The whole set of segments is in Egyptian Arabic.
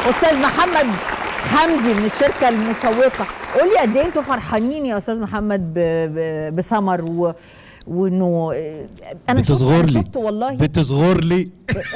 استاذ محمد حمدي من الشركه المسوقه قول لي قد ايه انتوا فرحانين يا استاذ محمد ب... ب... بسمر و... وانه انا شفت- بتصغر أنا لي شفت والله بتصغر لي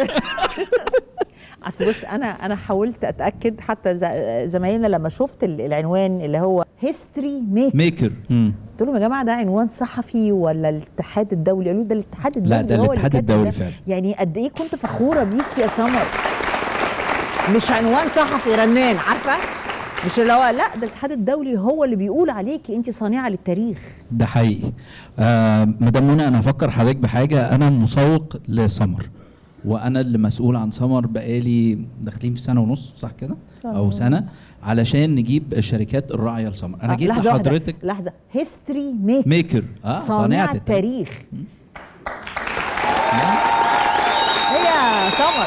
اصل بص انا انا حاولت اتاكد حتى ز- زمايلنا لما شفت ال- العنوان اللي هو هيستوري ميك ميكر قلت لهم يا جماعه ده عنوان صحفي ولا الاتحاد الدولي قالوا ده الاتحاد الدولي لا، ده هو اللي الاتحاد كاتب الدولي ده. فعلا. يعني قد ايه كنت فخوره بيك يا سمر مش عنوان صحفي رنان عارفه مش اللي هو لا ده الاتحاد الدولي هو اللي بيقول عليكي انت صانعه للتاريخ ده حقيقي آه مدام منى انا افكر حضرتك بحاجه انا مسوق لسمر وانا اللي مسؤول عن سمر بقالي داخلين في سنه ونص صح كده او سنه علشان نجيب الشركات الراعيه لسمر انا آه، جيت لحظة واحدة، لحضرتك لحظه هيستوري ميك ميكر اه صانعه صانعه التاريخ هي سمر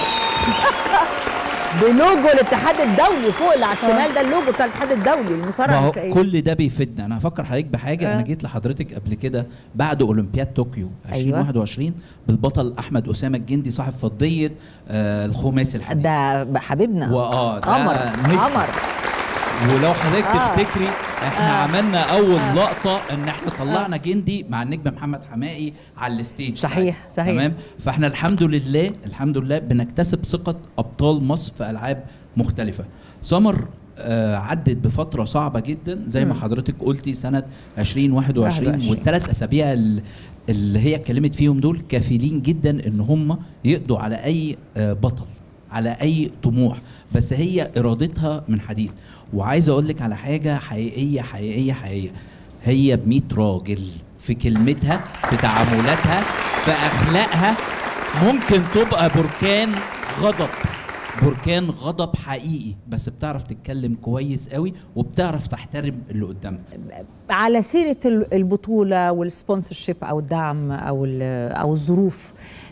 بلوجو الاتحاد الدولي فوق اللي على الشمال ده اللوجو بتاع الاتحاد الدولي ما المصارعه هو النسائيه كل ده بيفيدنا انا هفكر حضرتك بحاجه آه. انا جيت لحضرتك قبل كده بعد اولمبياد طوكيو أيوة. 2021 بالبطل احمد اسامه الجندي صاحب فضيه آه الخماسي الحديث ده حبيبنا واه ده قمر نجم. قمر ولو حضرتك آه. آه. تفتكري احنا آه. آه. عملنا اول آه. لقطه ان احنا طلعنا آه. جندي مع النجم محمد حمائي على الستيج صحيح، ساعتها. صحيح. تمام فاحنا الحمد لله الحمد لله بنكتسب ثقه ابطال مصر في العاب مختلفه سمر آه عدت بفترة صعبة جدا زي ما حضرتك قلتي سنة 2021 21. والثلاث أسابيع ال- اللي هي اتكلمت فيهم دول كافلين جدا إن هم يقضوا على أي آه بطل على اي طموح بس هي ارادتها من حديد وعايز اقول لك على حاجه حقيقيه حقيقيه حقيقيه هي ب 100 راجل في كلمتها في تعاملاتها في اخلاقها ممكن تبقى بركان غضب بركان غضب حقيقي بس بتعرف تتكلم كويس قوي وبتعرف تحترم اللي قدامها على سيره ال- البطوله والسبونسرشيب او الدعم او ال- او الظروف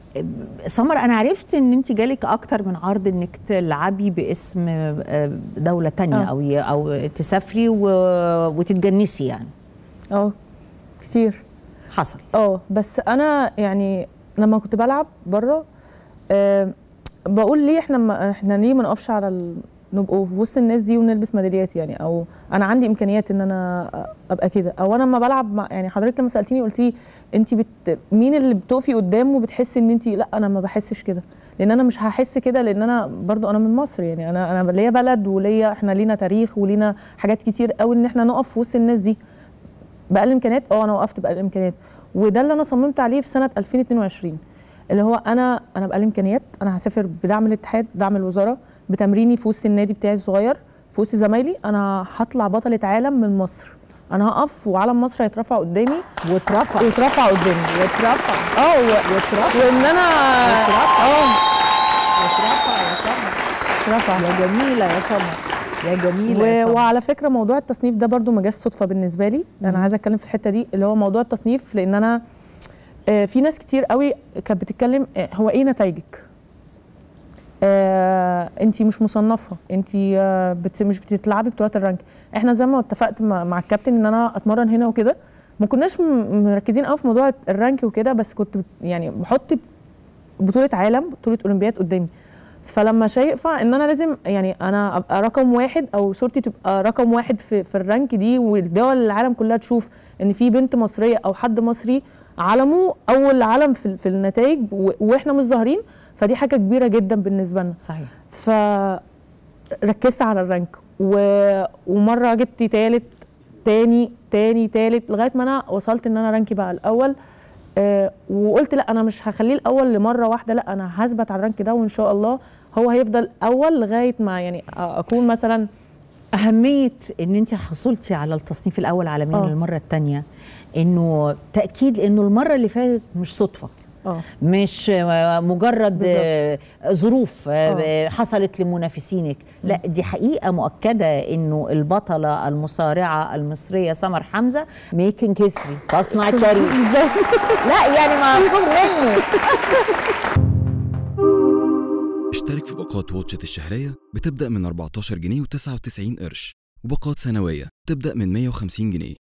سمر انا عرفت ان انت جالك اكتر من عرض انك تلعبي باسم آه، دوله تانية آه. او ي- او تسافري و- وتتجنسي يعني اه كتير حصل اه بس انا يعني لما كنت بلعب بره آه بقول ليه احنا ما احنا ليه ما نقفش على ال... نبقوا في وسط الناس دي ونلبس ميداليات يعني او انا عندي امكانيات ان انا ابقى كده او انا لما بلعب مع يعني حضرتك لما سالتيني قلت لي انت بت... مين اللي بتقفي قدامه بتحسي ان انت لا انا ما بحسش كده لان انا مش هحس كده لان انا برضو انا من مصر يعني انا انا ليا بلد وليا احنا لينا تاريخ ولينا حاجات كتير قوي ان احنا نقف في وسط الناس دي باقل امكانيات اه انا وقفت باقل امكانيات وده اللي انا صممت عليه في سنه 2022 اللي هو انا انا باقل امكانيات انا هسافر بدعم الاتحاد دعم الوزاره بتمريني في وسط النادي بتاعي الصغير في وسط زمايلي انا هطلع بطله عالم من مصر انا هقف وعلم مصر هيترفع قدامي واترفع ويترفع قدامي واترفع اه و... واترفع وان انا واترفع. اه واترفع يا سمر اترفع يا جميله يا سمر يا جميله يا و... سمر وعلى فكره موضوع التصنيف ده برضو ما جاش صدفه بالنسبه لي انا عايزه اتكلم في الحته دي اللي هو موضوع التصنيف لان انا آه، في ناس كتير قوي كانت بتتكلم آه، هو ايه نتائجك آه انت مش مصنفه انت آه بت مش بتلعبي بطولات الرانك احنا زي ما اتفقت مع, مع الكابتن ان انا اتمرن هنا وكده ما كناش م- مركزين قوي في موضوع الرانك وكده بس كنت بت- يعني بحط بطوله عالم بطوله اولمبياد قدامي فلما شايفه ان انا لازم يعني انا ابقى رقم واحد او صورتي تبقى رقم واحد في, في الرانك دي والدول العالم كلها تشوف ان في بنت مصريه او حد مصري علمه اول علم في, في النتائج و- واحنا مش ظاهرين فدي حاجه كبيره جدا بالنسبه لنا صحيح فركزت على الرانك و... ومره جبت تالت تاني تاني تالت لغايه ما انا وصلت ان انا رانكي بقى الاول آه وقلت لا انا مش هخليه الاول لمره واحده لا انا هثبت على الرانك ده وان شاء الله هو هيفضل اول لغايه ما يعني اكون مثلا أهمية إن أنت حصلتي على التصنيف الأول عالميا آه. للمرة الثانية إنه تأكيد إنه المرة اللي فاتت مش صدفة اه مش آه، مجرد بالظبط. آه، ظروف آه، آه. حصلت لمنافسين لا دي حقيقة مؤكدة إنه البطلة المصارعة المصرية سمر حمزة ميكينج هيستوري تصنع التاريخ لا يعني مفروغ منه اشترك في باقات واتشت الشهرية بتبدأ من 14 جنيه و99 قرش وباقات سنوية تبدأ من 150 جنيه